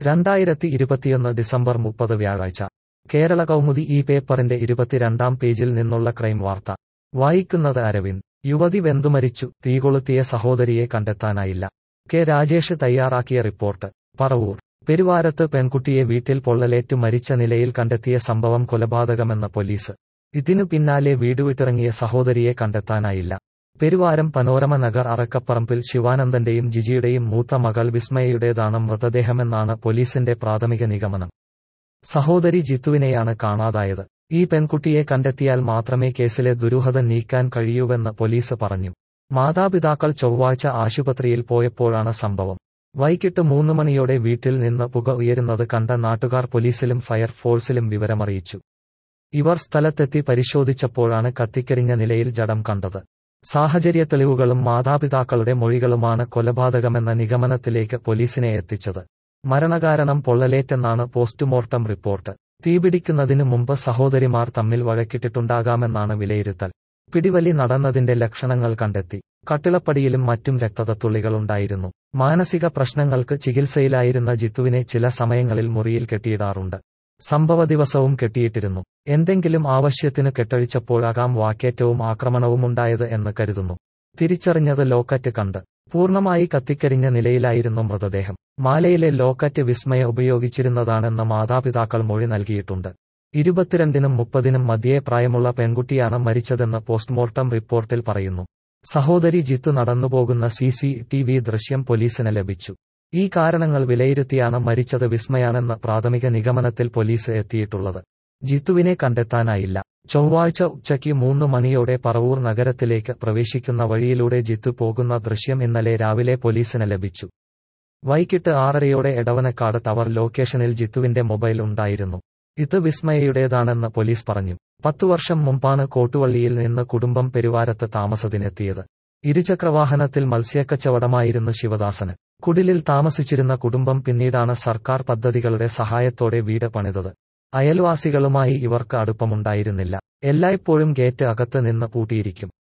രണ്ടായിരത്തി ഇരുപത്തിയൊന്ന് ഡിസംബർ മുപ്പത് വ്യാഴാഴ്ച കേരള കൗമുദി ഈ പേപ്പറിന്റെ ഇരുപത്തിരണ്ടാം പേജിൽ നിന്നുള്ള ക്രൈം വാർത്ത വായിക്കുന്നത് അരവിന്ദ് യുവതി വെന്തുമരിച്ചു തീകൊളുത്തിയ സഹോദരിയെ കണ്ടെത്താനായില്ല കെ രാജേഷ് തയ്യാറാക്കിയ റിപ്പോർട്ട് പറവൂർ പെരുവാരത്ത് പെൺകുട്ടിയെ വീട്ടിൽ പൊള്ളലേറ്റു മരിച്ച നിലയിൽ കണ്ടെത്തിയ സംഭവം കൊലപാതകമെന്ന് പോലീസ് ഇതിനു പിന്നാലെ വീടുവിട്ടിറങ്ങിയ സഹോദരിയെ കണ്ടെത്താനായില്ല പെരുവാരം പനോരമ നഗർ അറക്കപ്പറമ്പിൽ ശിവാനന്ദന്റെയും ജിജിയുടെയും മൂത്ത മകൾ വിസ്മയയുടേതാണ് മൃതദേഹമെന്നാണ് പോലീസിന്റെ പ്രാഥമിക നിഗമനം സഹോദരി ജിത്തുവിനെയാണ് കാണാതായത് ഈ പെൺകുട്ടിയെ കണ്ടെത്തിയാൽ മാത്രമേ കേസിലെ ദുരൂഹത നീക്കാൻ കഴിയൂവെന്ന് പോലീസ് പറഞ്ഞു മാതാപിതാക്കൾ ചൊവ്വാഴ്ച ആശുപത്രിയിൽ പോയപ്പോഴാണ് സംഭവം വൈകിട്ട് മൂന്ന് മണിയോടെ വീട്ടിൽ നിന്ന് പുക ഉയരുന്നത് കണ്ട നാട്ടുകാർ പോലീസിലും ഫയർഫോഴ്സിലും വിവരമറിയിച്ചു ഇവർ സ്ഥലത്തെത്തി പരിശോധിച്ചപ്പോഴാണ് കത്തിക്കരിഞ്ഞ നിലയിൽ ജഡം കണ്ടത് സാഹചര്യ തെളിവുകളും മാതാപിതാക്കളുടെ മൊഴികളുമാണ് കൊലപാതകമെന്ന നിഗമനത്തിലേക്ക് പോലീസിനെ എത്തിച്ചത് മരണകാരണം പൊള്ളലേറ്റെന്നാണ് പോസ്റ്റ്മോർട്ടം റിപ്പോർട്ട് തീപിടിക്കുന്നതിനു മുമ്പ് സഹോദരിമാർ തമ്മിൽ വഴക്കിട്ടിട്ടുണ്ടാകാമെന്നാണ് വിലയിരുത്തൽ പിടിവലി നടന്നതിന്റെ ലക്ഷണങ്ങൾ കണ്ടെത്തി കട്ടിളപ്പടിയിലും മറ്റും രക്തതത്തുള്ളികളുണ്ടായിരുന്നു മാനസിക പ്രശ്നങ്ങൾക്ക് ചികിത്സയിലായിരുന്ന ജിത്തുവിനെ ചില സമയങ്ങളിൽ മുറിയിൽ കെട്ടിയിടാറുണ്ട് സംഭവ ദിവസവും കെട്ടിയിട്ടിരുന്നു എന്തെങ്കിലും ആവശ്യത്തിന് കെട്ടഴിച്ചപ്പോഴാകാം വാക്കേറ്റവും ആക്രമണവും ഉണ്ടായത് എന്ന് കരുതുന്നു തിരിച്ചറിഞ്ഞത് ലോക്കറ്റ് കണ്ട് പൂർണ്ണമായി കത്തിക്കരിഞ്ഞ നിലയിലായിരുന്നു മൃതദേഹം മാലയിലെ ലോക്കറ്റ് വിസ്മയ ഉപയോഗിച്ചിരുന്നതാണെന്ന് മാതാപിതാക്കൾ മൊഴി നൽകിയിട്ടുണ്ട് ഇരുപത്തിരണ്ടിനും മുപ്പതിനും മധ്യേ പ്രായമുള്ള പെൺകുട്ടിയാണ് മരിച്ചതെന്ന് പോസ്റ്റ്മോർട്ടം റിപ്പോർട്ടിൽ പറയുന്നു സഹോദരി ജിത്തു നടന്നുപോകുന്ന സി സി ടി വി ദൃശ്യം പോലീസിന് ലഭിച്ചു ഈ കാരണങ്ങൾ വിലയിരുത്തിയാണ് മരിച്ചത് വിസ്മയാണെന്ന് പ്രാഥമിക നിഗമനത്തിൽ പോലീസ് എത്തിയിട്ടുള്ളത് ജിത്തുവിനെ കണ്ടെത്താനായില്ല ചൊവ്വാഴ്ച ഉച്ചയ്ക്ക് മൂന്ന് മണിയോടെ പറവൂർ നഗരത്തിലേക്ക് പ്രവേശിക്കുന്ന വഴിയിലൂടെ ജിത്തു പോകുന്ന ദൃശ്യം ഇന്നലെ രാവിലെ പോലീസിന് ലഭിച്ചു വൈകിട്ട് ആറരയോടെ എടവനക്കാട് ടവർ ലൊക്കേഷനിൽ ജിത്തുവിന്റെ മൊബൈൽ ഉണ്ടായിരുന്നു ഇത് വിസ്മയയുടേതാണെന്ന് പോലീസ് പറഞ്ഞു പത്തു വർഷം മുമ്പാണ് കോട്ടുവള്ളിയിൽ നിന്ന് കുടുംബം പെരുവാരത്ത് താമസത്തിനെത്തിയത് ഇരുചക്രവാഹനത്തിൽ മത്സ്യക്കച്ചവടമായിരുന്നു ശിവദാസന് കുടിലിൽ താമസിച്ചിരുന്ന കുടുംബം പിന്നീടാണ് സർക്കാർ പദ്ധതികളുടെ സഹായത്തോടെ വീട് പണിതത് അയൽവാസികളുമായി ഇവർക്ക് അടുപ്പമുണ്ടായിരുന്നില്ല എല്ലായ്പ്പോഴും ഗേറ്റ് അകത്ത് നിന്ന് പൂട്ടിയിരിക്കും